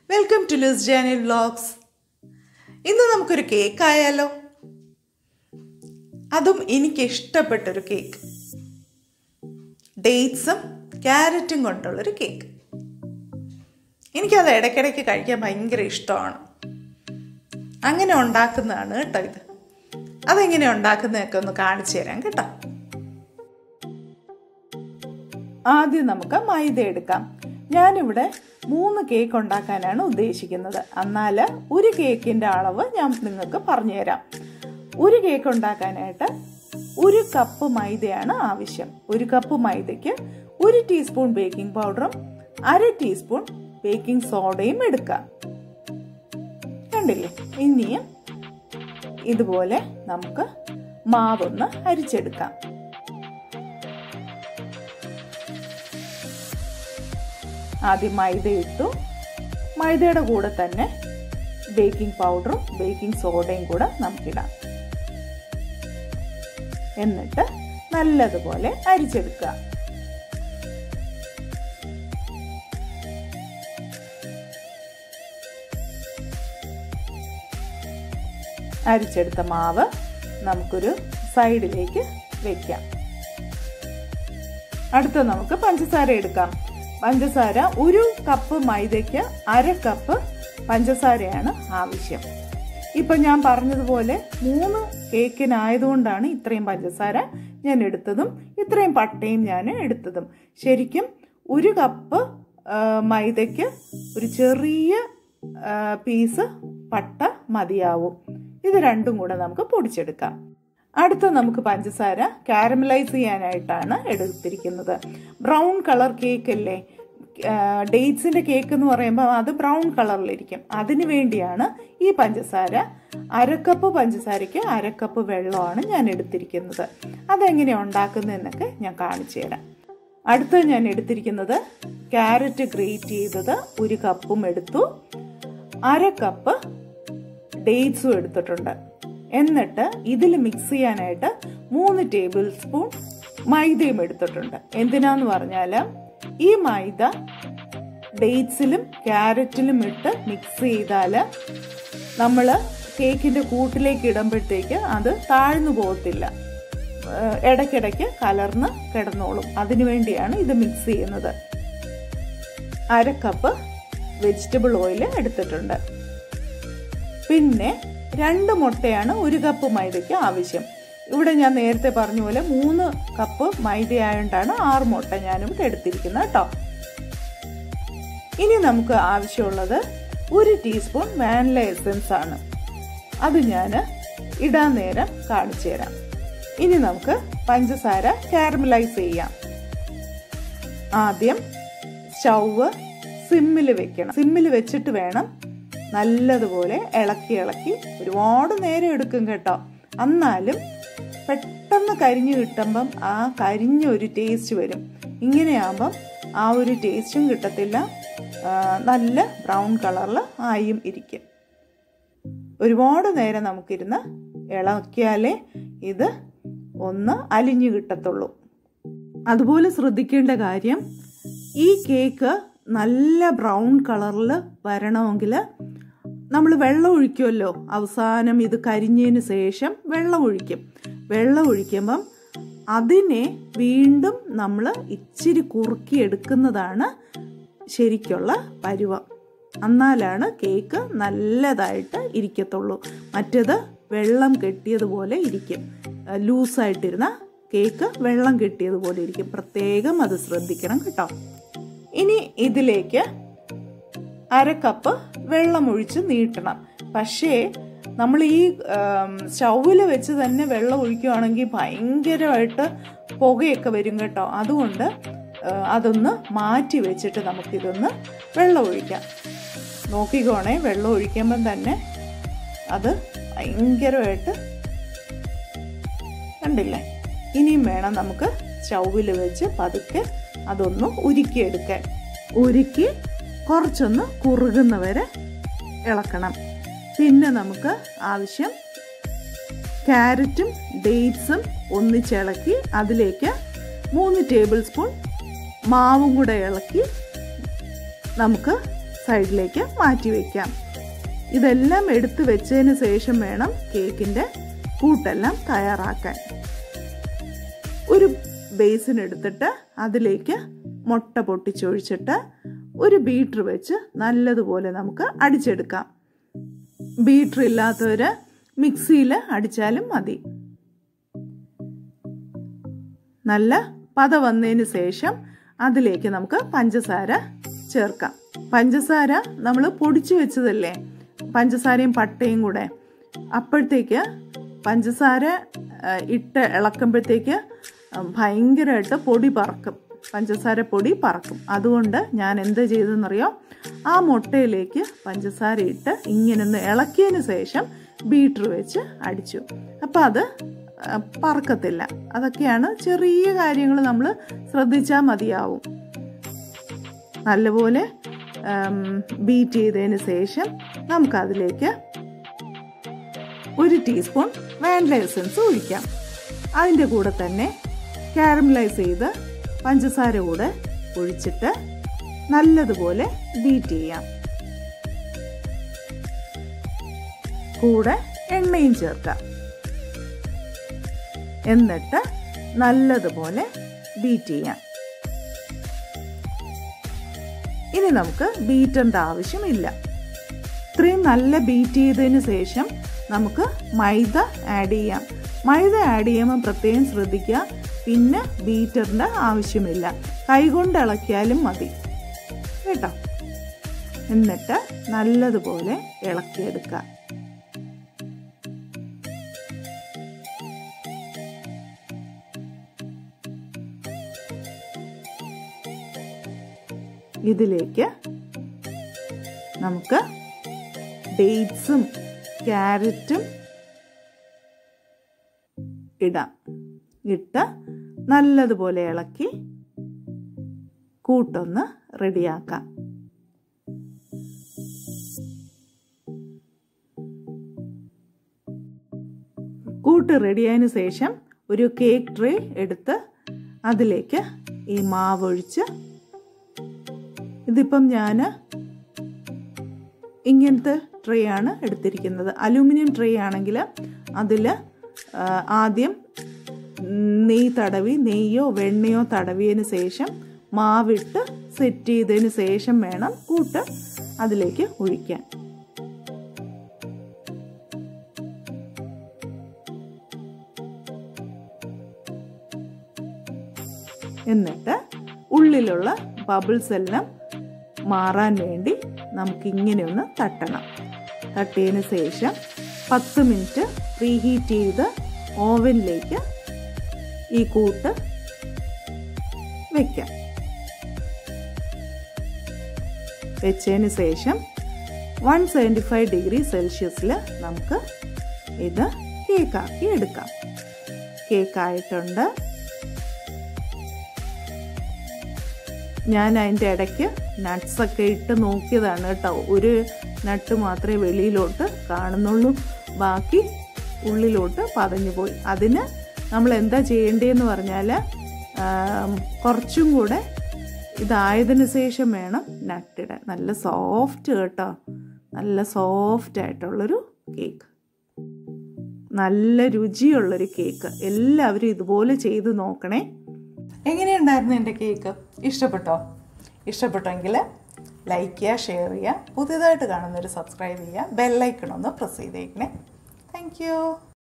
welcome to Lis Jani vlogs ഇന്ന് നമുക്കൊരു cake ആയാലോ അതും എനിക്ക് ഇഷ്ടപ്പെട്ടൊരു കേക്ക് ഡേറ്റ്സും ക്യാരറ്റും കൊണ്ടുള്ളൊരു കേക്ക് എനിക്കത് ഇടയ്ക്കിടയ്ക്ക് കഴിക്കാൻ ഭയങ്കര ഇഷ്ടമാണ് അങ്ങനെ ഉണ്ടാക്കുന്നതാണ് കേട്ടോ ഇത് അതെങ്ങനെ ഉണ്ടാക്കുന്നതൊക്കെ ഒന്ന് കാണിച്ചു തരാം കേട്ടോ ആദ്യം നമുക്ക് മൈദ എടുക്കാം ഞാനിവിടെ മൂന്ന് കേക്ക് ഉണ്ടാക്കാനാണ് ഉദ്ദേശിക്കുന്നത് എന്നാൽ ഒരു കേക്കിൻ്റെ അളവ് ഞാൻ നിങ്ങൾക്ക് പറഞ്ഞുതരാം ഒരു കേക്ക് ഉണ്ടാക്കാനായിട്ട് ഒരു കപ്പ് മൈദയാണ് ആവശ്യം ഒരു കപ്പ് മൈദയ്ക്ക് ഒരു ടീസ്പൂൺ ബേക്കിംഗ് പൗഡറും അര ടീസ്പൂൺ ബേക്കിംഗ് സോഡയും എടുക്കാം കണ്ടില്ലേ ഇനിയും ഇതുപോലെ നമുക്ക് മാവൊന്ന് അരിച്ചെടുക്കാം ആദ്യം മൈദ ഇട്ടു മൈദയുടെ കൂടെ തന്നെ ബേക്കിംഗ് പൗഡറും ബേക്കിംഗ് സോഡയും കൂടെ നമുക്കിടാം എന്നിട്ട് നല്ലതുപോലെ അരിച്ചെടുക്കുക അരിച്ചെടുത്ത മാവ് നമുക്കൊരു സൈഡിലേക്ക് വെക്കാം അടുത്ത നമുക്ക് പഞ്ചസാര എടുക്കാം പഞ്ചസാര ഒരു കപ്പ് മൈദയ്ക്ക് അര കപ്പ് പഞ്ചസാരയാണ് ആവശ്യം ഇപ്പം ഞാൻ പറഞ്ഞതുപോലെ മൂന്ന് കേക്കിനായതുകൊണ്ടാണ് ഇത്രയും പഞ്ചസാര ഞാൻ എടുത്തതും ഇത്രയും പട്ടയും ഞാൻ എടുത്തതും ശരിക്കും ഒരു കപ്പ് മൈദയ്ക്ക് ഒരു ചെറിയ പീസ് പട്ട മതിയാവും ഇത് രണ്ടും കൂടെ നമുക്ക് പൊടിച്ചെടുക്കാം അടുത്ത നമുക്ക് പഞ്ചസാര കാരമലൈസ് ചെയ്യാനായിട്ടാണ് എടുത്തിരിക്കുന്നത് ബ്രൗൺ കളർ കേക്ക് അല്ലേ ഡേറ്റ്സിന്റെ കേക്ക് എന്ന് പറയുമ്പോൾ അത് ബ്രൗൺ കളറിലിരിക്കും അതിന് വേണ്ടിയാണ് ഈ പഞ്ചസാര അരക്കപ്പ് പഞ്ചസാരയ്ക്ക് അരക്കപ്പ് വെള്ളമാണ് ഞാൻ എടുത്തിരിക്കുന്നത് അതെങ്ങനെയാണ് ഉണ്ടാക്കുന്നതെന്നൊക്കെ ഞാൻ കാണിച്ചു തരാം അടുത്ത ഞാൻ എടുത്തിരിക്കുന്നത് ക്യാരറ്റ് ഗ്രേറ്റ് ചെയ്തത് ഒരു കപ്പും എടുത്തു അര കപ്പ് ഡേറ്റ്സും എടുത്തിട്ടുണ്ട് എന്നിട്ട് ഇതിൽ മിക്സ് ചെയ്യാനായിട്ട് മൂന്ന് ടേബിൾ സ്പൂൺ മൈദയും എടുത്തിട്ടുണ്ട് എന്തിനാന്ന് പറഞ്ഞാൽ ഈ മൈദ ഡേറ്റ്സിലും ക്യാരറ്റിലും ഇട്ട് മിക്സ് ചെയ്താൽ നമ്മൾ കേക്കിൻ്റെ കൂട്ടിലേക്ക് ഇടുമ്പോഴത്തേക്ക് അത് താഴ്ന്നു പോകത്തില്ല ഇടയ്ക്കിടയ്ക്ക് കലർന്ന് കിടന്നോളും അതിനുവേണ്ടിയാണ് ഇത് മിക്സ് ചെയ്യുന്നത് അര കപ്പ് വെജിറ്റബിൾ ഓയിൽ എടുത്തിട്ടുണ്ട് പിന്നെ രണ്ട് മുട്ടയാണ് ഒരു കപ്പ് മൈദയ്ക്ക് ആവശ്യം ഇവിടെ ഞാൻ നേരത്തെ പറഞ്ഞ പോലെ മൂന്ന് കപ്പ് മൈദ ആയതുകൊണ്ടാണ് ആറ് മുട്ട ഞാനിവിടെ എടുത്തിരിക്കുന്നത് കേട്ടോ ഇനി നമുക്ക് ആവശ്യമുള്ളത് ഒരു ടീസ്പൂൺ വാനില എസൻസ് ആണ് അത് ഞാൻ ഇടാൻ നേരം കാണിച്ചു തരാം ഇനി നമുക്ക് പഞ്ചസാര കാരമലൈസ് ചെയ്യാം ആദ്യം സ്റ്റൗവ് സിമ്മിൽ വെക്കണം സിമ്മിൽ വെച്ചിട്ട് വേണം നല്ലതുപോലെ ഇളക്കി ഇളക്കി ഒരുപാട് നേരം എടുക്കും കേട്ടോ എന്നാലും പെട്ടെന്ന് കരിഞ്ഞു കിട്ടുമ്പം ആ കരിഞ്ഞ ഒരു ടേസ്റ്റ് വരും ഇങ്ങനെയാകുമ്പം ആ ഒരു ടേസ്റ്റും കിട്ടത്തില്ല നല്ല ബ്രൗൺ കളറിൽ ആയും ഇരിക്കും ഒരുപാട് നേരം നമുക്കിരുന്ന് ഇളക്കിയാലേ ഇത് ഒന്ന് അലിഞ്ഞു കിട്ടത്തുള്ളൂ അതുപോലെ ശ്രദ്ധിക്കേണ്ട കാര്യം ഈ കേക്ക് നല്ല ബ്രൗൺ കളറിൽ വരണമെങ്കിൽ നമ്മൾ വെള്ളം ഒഴിക്കുമല്ലോ അവസാനം ഇത് കരിഞ്ഞതിന് ശേഷം വെള്ളം ഒഴിക്കും വെള്ളം ഒഴിക്കുമ്പം അതിനെ വീണ്ടും നമ്മൾ ഇച്ചിരി കുറുക്കി എടുക്കുന്നതാണ് ശരിക്കുള്ള പരുവം എന്നാലാണ് കേക്ക് നല്ലതായിട്ട് ഇരിക്കത്തുള്ളൂ മറ്റേത് വെള്ളം കെട്ടിയതുപോലെ ഇരിക്കും ലൂസായിട്ടിരുന്ന കേക്ക് വെള്ളം കെട്ടിയതുപോലെ ഇരിക്കും പ്രത്യേകം അത് ശ്രദ്ധിക്കണം കേട്ടോ ഇനി ഇതിലേക്ക് അര കപ്പ് വെള്ളം ഒഴിച്ച് നീട്ടണം പക്ഷേ നമ്മൾ ഈ സ്റ്റൗവിൽ വെച്ച് തന്നെ വെള്ളം ഒഴിക്കുകയാണെങ്കിൽ ഭയങ്കരമായിട്ട് പുകയൊക്കെ വരും കേട്ടോ അതുകൊണ്ട് അതൊന്ന് മാറ്റി വെച്ചിട്ട് നമുക്കിതൊന്ന് വെള്ളം ഒഴിക്കാം നോക്കിക്കോണേ വെള്ളം ഒഴിക്കുമ്പം തന്നെ അത് ഭയങ്കരമായിട്ട് കണ്ടില്ലേ ഇനിയും വേണം നമുക്ക് സ്റ്റൗവിൽ വെച്ച് പതുക്കെ അതൊന്ന് ഉരുക്കിയെടുക്കാൻ ഉരുക്കി കുറച്ചൊന്ന് കുറുകുന്നവരെ ഇളക്കണം പിന്നെ നമുക്ക് ആവശ്യം ക്യാരറ്റും ഡേറ്റ്സും ഒന്നിച്ചിളക്കി അതിലേക്ക് മൂന്ന് ടേബിൾ സ്പൂൺ മാവും കൂടെ ഇളക്കി നമുക്ക് സൈഡിലേക്ക് മാറ്റി വയ്ക്കാം ഇതെല്ലാം എടുത്തു വെച്ചതിന് ശേഷം വേണം കേക്കിൻ്റെ കൂട്ടെല്ലാം തയ്യാറാക്കാൻ ഒരു ബേസിൻ എടുത്തിട്ട് അതിലേക്ക് മുട്ട പൊട്ടിച്ചൊഴിച്ചിട്ട് ഒരു ബീറ്റർ വെച്ച് നല്ലതുപോലെ നമുക്ക് അടിച്ചെടുക്കാം ബീറ്റർ ഇല്ലാത്തവർ മിക്സിയിൽ അടിച്ചാലും മതി നല്ല പത വന്നതിന് ശേഷം അതിലേക്ക് നമുക്ക് പഞ്ചസാര ചേർക്കാം പഞ്ചസാര നമ്മൾ പൊടിച്ചു വെച്ചതല്ലേ പഞ്ചസാരയും പട്ടയും കൂടെ അപ്പോഴത്തേക്ക് പഞ്ചസാര ഇട്ട് ഇളക്കുമ്പോഴത്തേക്ക് ഭയങ്കരമായിട്ട് പൊടി പറക്കും പഞ്ചസാര പൊടി പറക്കും അതുകൊണ്ട് ഞാൻ എന്ത് ചെയ്തെന്നറിയോ ആ മുട്ടയിലേക്ക് പഞ്ചസാര ഇട്ട് ഇങ്ങനെ ഒന്ന് ഇളക്കിയതിന് ശേഷം ബീറ്റർ വെച്ച് അടിച്ചു അപ്പം അത് പറക്കത്തില്ല അതൊക്കെയാണ് ചെറിയ കാര്യങ്ങൾ നമ്മൾ ശ്രദ്ധിച്ചാൽ മതിയാവും നല്ലപോലെ ബീറ്റ് ചെയ്തതിന് ശേഷം നമുക്കതിലേക്ക് ഒരു ടീസ്പൂൺ വാനില എസൻസ് ഒഴിക്കാം അതിൻ്റെ കൂടെ തന്നെ കാരമലൈസ് ചെയ്ത് പഞ്ചസാര കൂടെ ഒഴിച്ചിട്ട് നല്ലതുപോലെ ബീറ്റ് ചെയ്യാം കൂടെ എണ്ണയും ചേർക്കാം എന്നിട്ട് നല്ലതുപോലെ ബീറ്റ് ചെയ്യാം ഇനി നമുക്ക് ബീറ്ററിൻ്റെ ആവശ്യമില്ല ഇത്രയും നല്ല ബീറ്റ് ചെയ്തതിന് ശേഷം നമുക്ക് മൈദ ആഡ് ചെയ്യാം മൈദ ആഡ് ചെയ്യുമ്പോൾ പ്രത്യേകം ശ്രദ്ധിക്കുക പിന്നെ ബീറ്ററിൻ്റെ ആവശ്യമില്ല കൈകൊണ്ട് ഇളക്കിയാലും മതി കേട്ടോ എന്നിട്ട് നല്ലതുപോലെ ഇളക്കിയെടുക്കുക ഇതിലേക്ക് നമുക്ക് ഡേറ്റ്സും ക്യാരറ്റും ഇടാം ഇട്ട് നല്ലതുപോലെ ഇളക്കി കൂട്ടൊന്ന് റെഡിയാക്കാം കൂട്ട് റെഡിയായതിനു ശേഷം ഒരു കേക്ക് ട്രേ എടുത്ത് അതിലേക്ക് ഈ മാവ് ഒഴിച്ച് ഇതിപ്പം ഞാൻ ഇങ്ങനത്തെ ട്രേ ആണ് എടുത്തിരിക്കുന്നത് അലൂമിനിയം ട്രേ ആണെങ്കിൽ അതിൽ ആദ്യം നെയ്യ് തടവി നെയ്യോ വെണ്ണയോ തടവിയതിന് ശേഷം മാവിട്ട് സെറ്റ് ചെയ്തതിന് ശേഷം വേണം കൂട്ട് അതിലേക്ക് ഒഴിക്കാൻ എന്നിട്ട് ഉള്ളിലുള്ള ബബിൾസ് എല്ലാം മാറാൻ വേണ്ടി നമുക്കിങ്ങനെ ഒന്ന് തട്ടണം തട്ടിയതിന് ശേഷം പത്ത് മിനിറ്റ് പ്രീ ഹീറ്റ് ചെയ്ത് ഓവനിലേക്ക് ഈ കൂട്ട് വയ്ക്കാം വെച്ചതിന് ശേഷം വൺ സെവൻറ്റി ഫൈവ് ഡിഗ്രി സെൽഷ്യസിൽ നമുക്ക് ഇത് കേക്കാക്കി എടുക്കാം കേക്കായിട്ടുണ്ട് ഞാൻ അതിൻ്റെ ഇടയ്ക്ക് നട്ട്സൊക്കെ ഇട്ട് നോക്കിയതാണ് കേട്ടോ ഒരു നട്ട് മാത്രമേ വെളിയിലോട്ട് കാണുന്നുള്ളൂ ബാക്കി ഉള്ളിലോട്ട് പതഞ്ഞു പോയി അതിന് നമ്മൾ എന്താ ചെയ്യേണ്ടതെന്ന് പറഞ്ഞാൽ കുറച്ചും കൂടെ ഇതായതിന് ശേഷം വേണം നട്ടിടാൻ നല്ല സോഫ്റ്റ് കേട്ടോ നല്ല സോഫ്റ്റ് ആയിട്ടുള്ളൊരു കേക്ക് നല്ല രുചിയുള്ളൊരു കേക്ക് എല്ലാവരും ഇതുപോലെ ചെയ്ത് നോക്കണേ എങ്ങനെയുണ്ടായിരുന്നു എൻ്റെ കേക്ക് ഇഷ്ടപ്പെട്ടോ ഇഷ്ടപ്പെട്ടെങ്കിൽ ലൈക്ക് ചെയ്യുക ഷെയർ ചെയ്യുക പുതിയതായിട്ട് കാണുന്നവർ സബ്സ്ക്രൈബ് ചെയ്യുക ബെല്ലൈക്കൺ ഒന്ന് പ്രസ് ചെയ്തേക്കണേ താങ്ക്